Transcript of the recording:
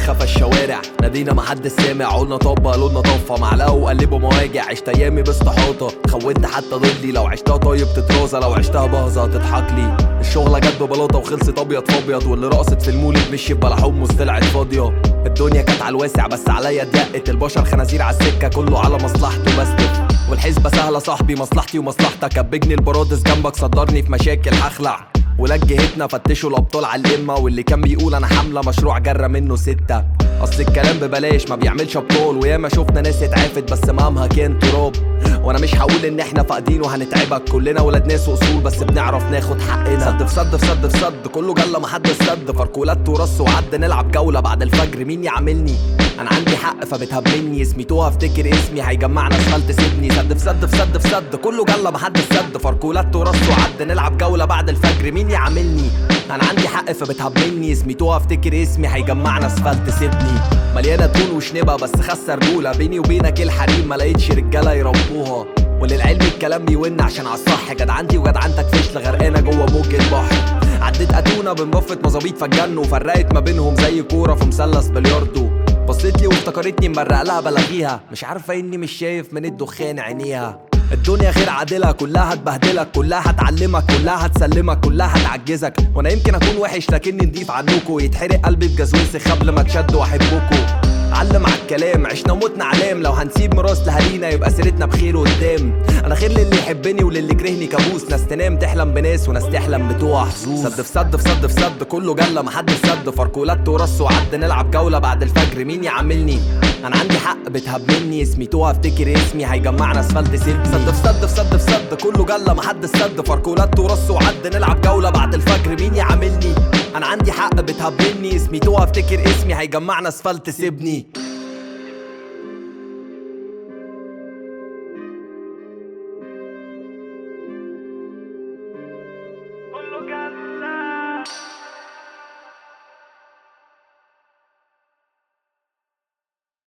بخة في الشوارع نادينا محدش سامع قلنا طب قالوا لنا طفة معلقة وقلبوا مواجع عشت ايامي باستحاطة خونت حتى ضلي لو عشتها طيب تترازى لو عشتها باهظة تضحك لي الشغلة جت ببلاطة وخلصت ابيض فابيض واللي رقصت في المولد مشي بلا حمص طلعت فاضية الدنيا كانت على الواسع بس عليا ضيقت البشر خنازير على السكة كله على مصلحته بستف والحسبة سهلة صاحبي مصلحتي ومصلحتك كبجني البرادس جنبك صدرني في مشاكل هخلع ولاد جهتنا فتشوا الابطال على القمه واللي كان بيقول انا حامله مشروع جرى منه سته اصل الكلام ببلاش ما بيعملش ابطال وياما شفنا ناس اتعافت بس مامها كان تراب وانا مش هقول ان احنا فاقدين وهنتعبك كلنا ولاد ناس واصول بس بنعرف ناخد حقنا صد في صد في صد في صد كله جله محدش سد فركولات ورص وعد نلعب جوله بعد الفجر مين يعاملني انا عندي حق فبتهب مني اسمي توها افتكر اسمي هيجمعنا اسفلت سيبني سد في سد في سد في سد كله جله محدش سد فركولات ورص وعد نلعب جوله بعد الفجر مين يعاملني انا عندي حق فبتهب مني اسمي توها افتكر اسمي هيجمعنا اسفلت سيبني مليانه طول وشنبه بس خاسه رجوله بيني وبينك الحريم ما لقيتش رجاله يربوها وللعلم الكلام بيون عشان على الصح جدعنتي وجدعنتك فشل غرقانه جوه موج البحر عديت اتونه بنبفة مظابيط فاتجنوا وفرقت ما بينهم زي كوره في مثلث بلياردو بصيت لي وافتكرتني مبرق لها بلاغيها مش عارفه اني مش شايف من الدخان عينيها الدنيا غير عادلة كلها هتبهدلك كلها هتعلمك كلها هتسلمك كلها هتعجزك وانا يمكن اكون وحش لكني نضيف عنكو يتحرق قلبي بجزوسي قبل ما تشد واحبكو علم على الكلام عشنا وموتنا علام لو هنسيب ميراث لهالينا يبقى سيرتنا بخير قدام انا خير للي يحبني وللي كرهني كابوس ناس تنام تحلم بناس وناس تحلم بتوع حظوظ صد في صد في صد في صد كله جله محدش سد فركولات ورص وعد نلعب جوله بعد الفجر مين يعاملني انا عندي حق بتهب مني اسمي توها افتكر اسمي هيجمعنا اسفلت سيبني صد في صد في صد في صد كله جله محدش سد فركولات ورص وعد نلعب جوله بعد الفجر مين يعاملني انا عندي حق بتهب مني اسمي توها افتكر اسمي هيجمعنا اسفلت سيبني